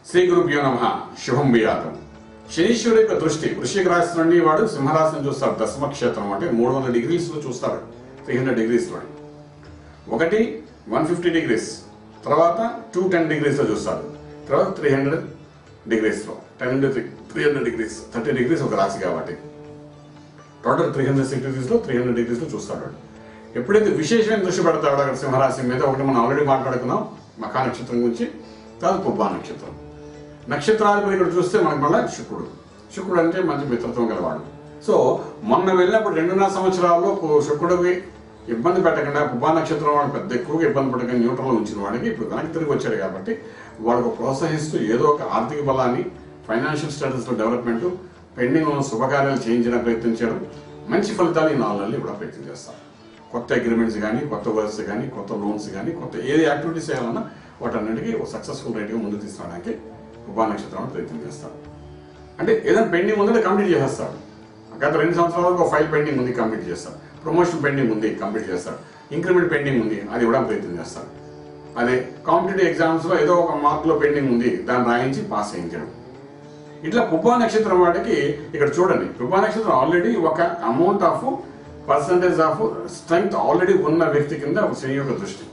శ్రీ గురుభ్యో నమ శుభం బియాతం శనీశ్వరు యొక్క దృష్టి వృశ్చిక రాశి నుండి వాడు సింహరాశిని చూస్తాడు దశమ క్షేత్రం అంటే మూడు వందల డిగ్రీస్ లో చూస్తాడు త్రీ హండ్రెడ్ డిగ్రీస్ లో ఒకటి వన్ ఫిఫ్టీ డిగ్రీస్ తర్వాత టూ టెన్ డిగ్రీస్ లో చూస్తాడు తర్వాత త్రీ హండ్రెడ్ డిగ్రీస్ లో ten hundred three hundred degrees thirty degrees ఒక రాశి కాబట్టి total three hundred six degrees లో త్రీ హండ్రెడ్ డిగ్రీస్ లో చూస్తాడు వాడు. ఎప్పుడైతే విశేషమైన దృష్టి పెడతాడో అక్కడ సింహరాశి మీద ఒకటి మనం ఆల్రెడీ మాట్లాడుకున్నాం మఖా నక్షత్రం గురించి తర్వాత పుబ్బా నక్షత్రం నక్షత్రాధిపతి ఇక్కడ చూస్తే మనకి మళ్ళీ శుక్రుడు శుక్రుడు అంటే మంచి మిత్రత్వం గలవాడు సో మొన్న వెళ్ళినప్పుడు రెండున్నర సంవత్సరాల్లో కు- శుక్రుడికి ఇబ్బంది పెట్టకుండా పుబ్బా నక్షత్రం వాడు పెద్ద ఎక్కువగా ఇబ్బంది పెట్టకుండా న్యూట్రల్ ఉంచిన వాడికి ఇప్పుడు వెనక్కి తిరిగి వచ్చాడు కాబట్టి వాళ్ళకు ప్రోత్సహిస్తూ ఏదో ఒక ఆర్థిక బలాన్ని ఫైనాన్షియల్ స్టేటస్ డెవలప్మెంట్ పెండింగ్ ఉన్న శుభకార్యాలు చేయించడానికి ప్రయత్నం చేయడం మంచి ఫలితాలు ఈ నాలుగు నెలలు కూడా ప్రయత్నం చేస్తారు కొత్త అగ్రిమెంట్స్ కానీ కొత్త వర్క్స్ కానీ కొత్త లోన్స్ కానీ కొత్త ఏది యాక్టివిటీస్ చేయాలన్నా వాటన్నిటికీ ఒక సక్సెస్ఫుల్ రేట్గా ముందుకు తీసుకురావడానికి ఉపా నక్షత్రం ప్రయత్నం చేస్తారు అంటే ఏదైనా పెండింగ్ ఉందంటే కంప్లీట్ చేసేస్తాడు గత రెండు సంవత్సరాల వరకు ఒక ఫైల్ పెండింగ్ ఉంది కంప్లీట్ చేస్తాడు ప్రమోషన్ పెండింగ్ ఉంది కంప్లీట్ చేస్తాడు ఇంక్రిమెంట్ పెండింగ్ ఉంది అది ఇవ్వడానికి ప్రయత్నం చేస్తాడు అదే కాంపిటేటివ్ ఎగ్జామ్స్లో ఏదో ఒక మార్కులో పెండింగ్ ఉంది దాన్ని రాయించి పాస్ చేయించడం ఇట్లా పుబ్బా నక్షత్రం వాడికి ఇక్కడ చూడండి పుబ్బా నక్షత్రం ఆల్రెడీ ఒక amount of percentage of strength already ఉన్న వ్యక్తి కింద ఒక శని యొక్క దృష్టి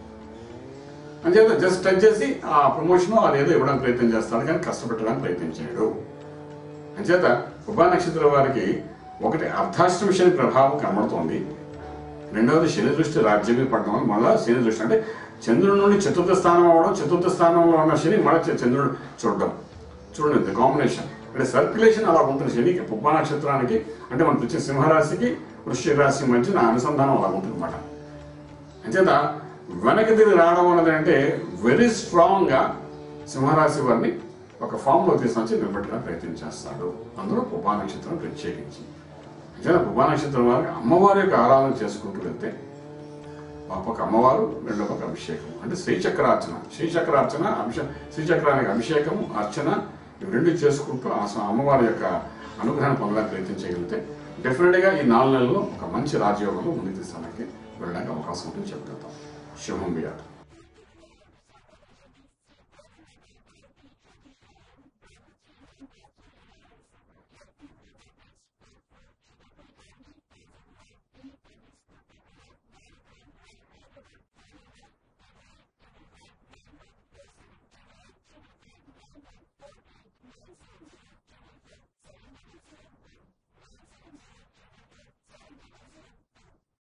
అంచేత జస్ట్ టచ్ చేసి ఆ ప్రమోషన్ అదేదో ఇవ్వడానికి ప్రయత్నం చేస్తాడు కానీ కష్టపెట్టడానికి ప్రయత్నం చేయడు అంచేత పుబ్బా నక్షత్రం వారికి ఒకటి అర్ధాష్టమ శని ప్రభావం కనబడుతోంది రెండవది శని దృష్టి రాజ్యమే పడడం వల్ల మళ్ళా శని దృష్టి అంటే చంద్రుడి నుండి చతుర్థ స్థానం అవ్వడం చతుర్థ స్థానంలో ఉన్న శని మళ్ళీ చ- చంద్రుడు చూడడం చూడండి కాంబినేషన్ అంటే సర్క్యులేషన్ అలా ఉంటుంది శనికి పుబ్బా నక్షత్రానికి అంటే మనకు వచ్చే సింహరాశికి వృశ్చిక రాశి మధ్య నా అనుసంధానం అలా ఉంటుంది అనమాట అంచేత వెనక్కి తిరిగి రావడం అన్నది అంటే వెరీ స్ట్రాంగ్గా సింహరాశి వారిని ఒక ఫామ్లో తీసుకొచ్చి నిలబెట్టడానికి ప్రయత్నం చేస్తాడు అందులో పుబ్బా నక్షత్రం ప్రత్యేకించి అంచేత పుబ్బా నక్షత్రం వారికి అమ్మవారి యొక్క ఆరాధన చేసుకుంటూ వెళ్తే ఒక పక్క అమ్మవారు రెండో పక్క అభిషేకం అంటే శ్రీచక్రార్చన శ్రీచక్రార్చన అభిషేకం శ్రీచక్రానికి అభిషేకం అర్చన ఇవి రెండు చేసుకుంటూ ఆ స- అమ్మవారి యొక్క అనుగ్రహాన్ని పొందడానికి ప్రయత్నం చేయగలిగితే డెఫినెట్గా ఈ నాలుగు నెలల్లో ఒక మంచి రాజయోగంలో ముందుకు తీసుకోవడానికి వెళ్ళడానికి అవకాశం ఉంటుంది చెప్పగలుగుతాం శుభం బియాడు